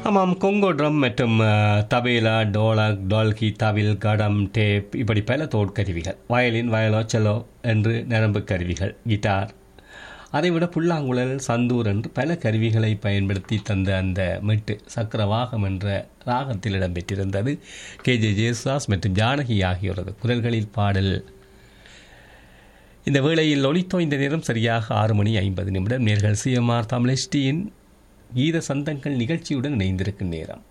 ஆமாம் conga drum மற்றும் அஹ், தபேலா டோலக் டால்கி தவில் கடம் டேப் இப்படி பல தோட்கருவிகள் வயலின் வயலோ செலோ என்று நரம்பு கருவிகள் கிட்டார் அதைவிட புல்லாங்குழல் சந்தூர் என்று பல கருவிகளை பயன்படுத்தி தந்த அந்த மெட்டு சக்கரவாகம் என்ற ராகத்தில் இடம்பெற்றிருந்தது கே ஜே ஜேசுதாஸ் மற்றும் ஜானகி ஆகியோரது குரல்களில் பாடல் இந்த வேளையில் ஒலித்தோ இந்த நேரம் சரியாக ஆறு மணி ஐம்பது நிமிடம் நேர்கள் சிஎம்ஆர் தமிழ் கீத சந்தங்கள் நிகழ்ச்சியுடன் இணைந்திருக்கும் நேரம்